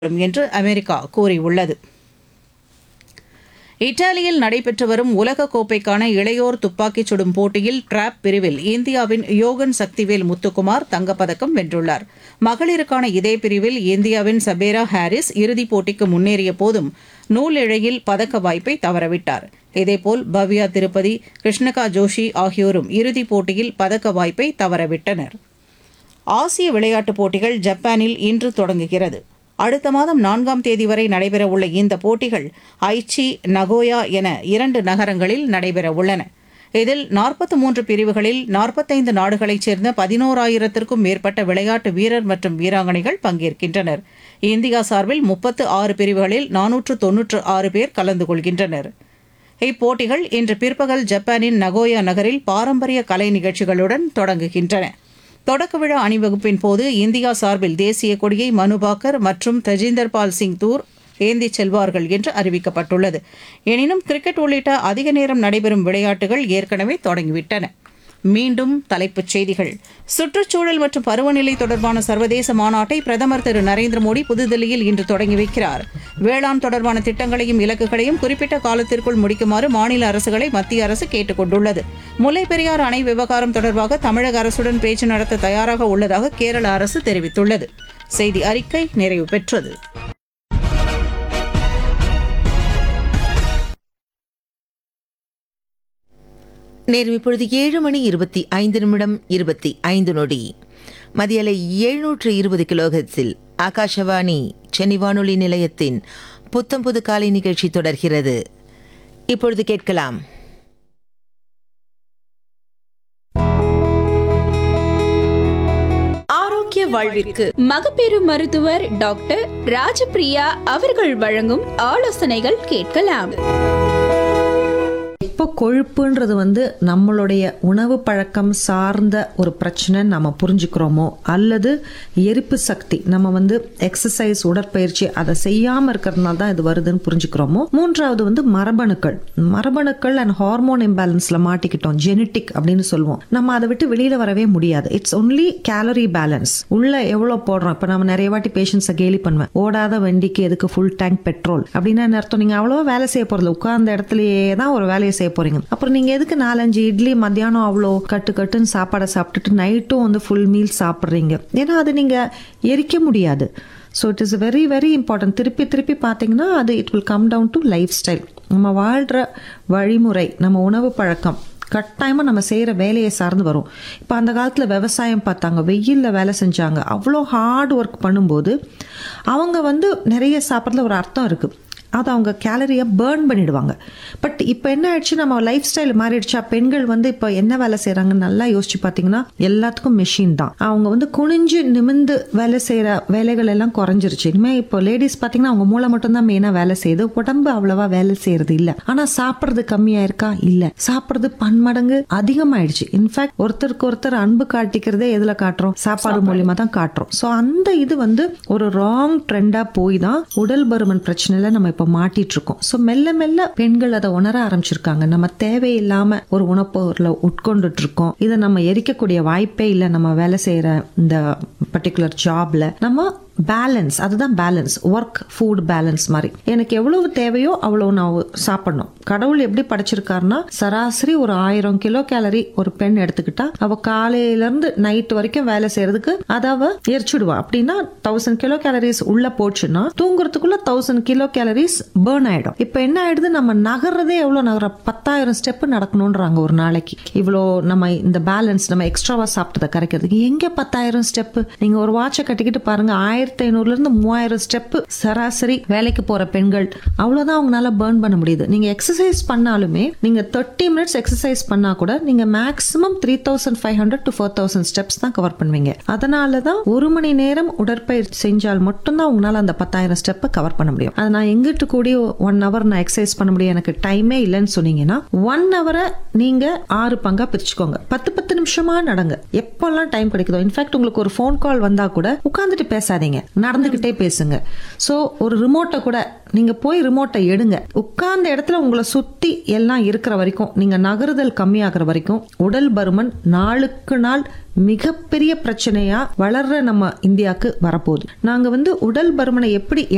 என்று அமெரிக்கா கூறியுள்ளது இத்தாலியில் நடைபெற்று வரும் உலகக்கோப்பைக்கான இளையோர் துப்பாக்கிச் சுடும் போட்டியில் டிராப் பிரிவில் இந்தியாவின் யோகன் சக்திவேல் முத்துக்குமார் தங்கப்பதக்கம் வென்றுள்ளார் மகளிருக்கான இதே பிரிவில் இந்தியாவின் சபேரா ஹாரிஸ் இறுதிப் போட்டிக்கு முன்னேறிய போதும் நூல் இழையில் பதக்க வாய்ப்பை தவறவிட்டார் இதேபோல் பவ்யா திருப்பதி கிருஷ்ணகா ஜோஷி ஆகியோரும் இறுதிப் போட்டியில் பதக்க வாய்ப்பை தவறவிட்டனர் ஆசிய விளையாட்டுப் போட்டிகள் ஜப்பானில் இன்று தொடங்குகிறது அடுத்த மாதம் நான்காம் தேதி வரை நடைபெறவுள்ள இந்த போட்டிகள் ஐச்சி நகோயா என இரண்டு நகரங்களில் நடைபெறவுள்ளன இதில் நாற்பத்தி மூன்று பிரிவுகளில் நாற்பத்தைந்து நாடுகளைச் சேர்ந்த பதினோராயிரத்திற்கும் மேற்பட்ட விளையாட்டு வீரர் மற்றும் வீராங்கனைகள் பங்கேற்கின்றனர் இந்தியா சார்பில் முப்பத்து ஆறு பிரிவுகளில் நானூற்று தொன்னூற்று ஆறு பேர் கலந்து கொள்கின்றனர் இப்போட்டிகள் இன்று பிற்பகல் ஜப்பானின் நகோயா நகரில் பாரம்பரிய கலை நிகழ்ச்சிகளுடன் தொடங்குகின்றன தொடக்க விழா அணிவகுப்பின் போது இந்தியா சார்பில் தேசிய கொடியை மனுபாக்கர் மற்றும் தஜிந்தர் பால் சிங் தூர் ஏந்திச் செல்வார்கள் என்று அறிவிக்கப்பட்டுள்ளது எனினும் கிரிக்கெட் உள்ளிட்ட அதிக நேரம் நடைபெறும் விளையாட்டுகள் ஏற்கனவே தொடங்கிவிட்டன மீண்டும் தலைப்புச் செய்திகள் சுற்றுச்சூழல் மற்றும் பருவநிலை தொடர்பான சர்வதேச மாநாட்டை பிரதமர் திரு நரேந்திர மோடி புதுதில்லியில் இன்று தொடங்கி வைக்கிறார் வேளாண் தொடர்பான திட்டங்களையும் இலக்குகளையும் குறிப்பிட்ட காலத்திற்குள் முடிக்குமாறு மாநில அரசுகளை மத்திய அரசு கேட்டுக் கொண்டுள்ளது முல்லை பெரியாறு அணை விவகாரம் தொடர்பாக தமிழக அரசுடன் பேச்சு நடத்த தயாராக உள்ளதாக கேரள அரசு தெரிவித்துள்ளது செய்தி அறிக்கை நிறைவு பெற்றது நேரம் இப்பொழுது ஏழு மணி இருபத்தி ஐந்து நிமிடம் இருபத்தி ஐந்து நொடி மதியலை எழுநூற்று இருபது கிலோஹெட்ஸில் ஆகாஷவாணி சென்னை வானொலி நிலையத்தின் புத்தம் புது காலை நிகழ்ச்சி தொடர்கிறது இப்பொழுது கேட்கலாம் ஆரோக்கிய வாழ்விற்கு மகப்பேறு மருத்துவர் டாக்டர் ராஜபிரியா அவர்கள் வழங்கும் ஆலோசனைகள் கேட்கலாம் இப்போ கொழுப்புன்றது வந்து நம்மளுடைய உணவு பழக்கம் சார்ந்த ஒரு பிரச்சனை நம்ம புரிஞ்சுக்கிறோமோ அல்லது எரிப்பு சக்தி நம்ம வந்து எக்ஸசைஸ் உடற்பயிற்சி அதை செய்யாம இருக்கிறதுனால தான் இது வருதுன்னு புரிஞ்சுக்கிறோமோ மூன்றாவது வந்து மரபணுக்கள் மரபணுக்கள் அண்ட் ஹார்மோன் இம்பேலன்ஸ்ல மாட்டிக்கிட்டோம் ஜெனட்டிக் அப்படின்னு சொல்லுவோம் நம்ம அதை விட்டு வெளியில வரவே முடியாது இட்ஸ் ஒன்லி கேலரி பேலன்ஸ் உள்ள எவ்வளவு போடுறோம் இப்போ நம்ம நிறைய வாட்டி பேஷண்ட்ஸை கேலி பண்ணுவேன் ஓடாத வண்டிக்கு எதுக்கு ஃபுல் டேங்க் பெட்ரோல் அப்படின்னா என்ன அர்த்தம் நீங்க அவ்வளவா வேலை செய்ய போறது உட்கார்ந்த இடத்துலயே தான் ஒரு வேலையை செய்ய போறீங்க அப்புறம் நீங்க எதுக்கு நாலஞ்சு இட்லி மத்தியானம் அவ்வளோ கட்டு கட்டுன்னு சாப்பாடை சாப்பிட்டுட்டு நைட்டும் வந்து ஃபுல் மீல் சாப்பிட்றீங்க ஏன்னா அது நீங்க எரிக்க முடியாது so it is very very important திருப்பி திருப்பி பார்த்தீங்கன்னா அது it will come down to lifestyle நம்ம வாழ்கிற வழிமுறை நம்ம உணவு பழக்கம் கட்டாயமாக நம்ம செய்கிற வேலையை சார்ந்து வரும் இப்போ அந்த காலத்தில் விவசாயம் பார்த்தாங்க வெயிலில் வேலை செஞ்சாங்க அவ்வளோ ஹார்ட் ஒர்க் பண்ணும்போது அவங்க வந்து நிறைய சாப்பிட்றதுல ஒரு அர்த்தம் இருக்குது அதை அவங்க கேலரியை பேர்ன் பண்ணிடுவாங்க பட் இப்போ என்ன ஆயிடுச்சு நம்ம லைஃப் ஸ்டைல் மாறிடுச்சா பெண்கள் வந்து இப்போ என்ன வேலை செய்கிறாங்கன்னு நல்லா யோசிச்சு பார்த்தீங்கன்னா எல்லாத்துக்கும் மெஷின் தான் அவங்க வந்து குனிஞ்சு நிமிந்து வேலை செய்கிற வேலைகள் எல்லாம் குறைஞ்சிருச்சு இனிமேல் இப்போ லேடிஸ் பார்த்தீங்கன்னா அவங்க மூளை மட்டும்தான் மெயினாக வேலை செய்யுது உடம்பு அவ்வளவா வேலை செய்யறது இல்லை ஆனால் சாப்பிட்றது கம்மியாக இருக்கா இல்லை சாப்பிட்றது பன்மடங்கு அதிகமாயிடுச்சு இன்ஃபேக்ட் ஒருத்தருக்கு ஒருத்தர் அன்பு காட்டிக்கிறதே எதில் காட்டுறோம் சாப்பாடு மூலியமா தான் காட்டுறோம் ஸோ அந்த இது வந்து ஒரு ராங் ட்ரெண்டாக போய் தான் உடல் பருமன் பிரச்சனையில நம்ம இப்போ மாட்டிட்டு இருக்கோம் ஸோ மெல்ல மெல்ல பெண்கள் அதை உணர ஆரம்பிச்சிருக்காங்க நம்ம தேவையில்லாம ஒரு உணப்பொருளை உட்கொண்டுட்டு இருக்கோம் இதை நம்ம எரிக்கக்கூடிய வாய்ப்பே இல்லை நம்ம வேலை செய்யற இந்த பர்டிகுலர் ஜாப்ல நம்ம பேலன்ஸ் அதுதான் பேலன்ஸ் ஒர்க் ஃபுட் பேலன்ஸ் மாதிரி எனக்கு எவ்வளவு தேவையோ அவ்வளவு நான் சாப்பிடணும் கடவுள் எப்படி படைச்சிருக்காருன்னா சராசரி ஒரு ஆயிரம் கிலோ கேலரி ஒரு பெண் எடுத்துக்கிட்டா அவ காலையில இருந்து நைட் வரைக்கும் வேலை செய்யறதுக்கு அதை அவ எரிச்சுடுவா அப்படின்னா தௌசண்ட் கிலோ கேலரிஸ் உள்ள போச்சுன்னா தூங்குறதுக்குள்ள தௌசண்ட் கிலோ கேலரிஸ் பேர்ன் ஆயிடும் இப்போ என்ன ஆயிடுது நம்ம நகர்றதே எவ்வளவு நகர பத்தாயிரம் ஸ்டெப் நடக்கணும்ன்றாங்க ஒரு நாளைக்கு இவ்வளோ நம்ம இந்த பேலன்ஸ் நம்ம எக்ஸ்ட்ராவா சாப்பிட்டதை கரைக்கிறதுக்கு எங்க பத்தாயிரம் ஸ்டெப் நீங்க ஒரு வாட்சை கட்டிக்கிட்டு பாருங்க ஆயிரத்தி ஐநூறுல இருந்து மூவாயிரம் ஸ்டெப் சராசரி வேலைக்கு போற பெண்கள் அவ்வளவுதான் அவங்களால பேர்ன் பண்ண முடியுது நீங்க எக்ஸசைஸ் பண்ணாலுமே நீங்க தேர்ட்டி மினிட்ஸ் எக்ஸசைஸ் பண்ணா கூட நீங்க maximum three thousand five hundred to four thousand steps தான் கவர் பண்ணுவீங்க அதனால தான் ஒரு மணி நேரம் உடற்பயிற்சி செஞ்சால் மட்டும்தான் உங்களால அந்த பத்தாயிரம் ஸ்டெப்பை கவர் பண்ண முடியும் அதை நான் எங்கிட்டு கூடி ஒன் ஹவர் நான் எக்ஸசைஸ் பண்ண முடியும் எனக்கு டைமே இல்லைன்னு சொன்னீங்கன்னா ஒன் ஹவரை நீங்க ஆறு பங்கா பிரிச்சுக்கோங்க பத்து பத்து நிமிஷமா நடங்க எப்பெல்லாம் டைம் கிடைக்குதோ இன்ஃபேக்ட் உங்களுக்கு ஒரு ஃபோன் கால் வந்தா கூட உட்காந்துட்டு பேசாதீங்க நடந்துகிட்டே பேசுங்க ஸோ ஒரு ரிமோட்டை கூட நீங்க போய் ரிமோட்டை எடுங்க உட்கார்ந்த இடத்துல உங்களை சுத்தி எல்லாம் இருக்கிற வரைக்கும் நீங்க நகருதல் கம்மியாகிற வரைக்கும் உடல் பருமன் நாளுக்கு நாள் மிகப்பெரிய பிரச்சனையா வளர்ற நம்ம இந்தியாவுக்கு வரப்போகுது நாங்க வந்து உடல் பருமனை எப்படி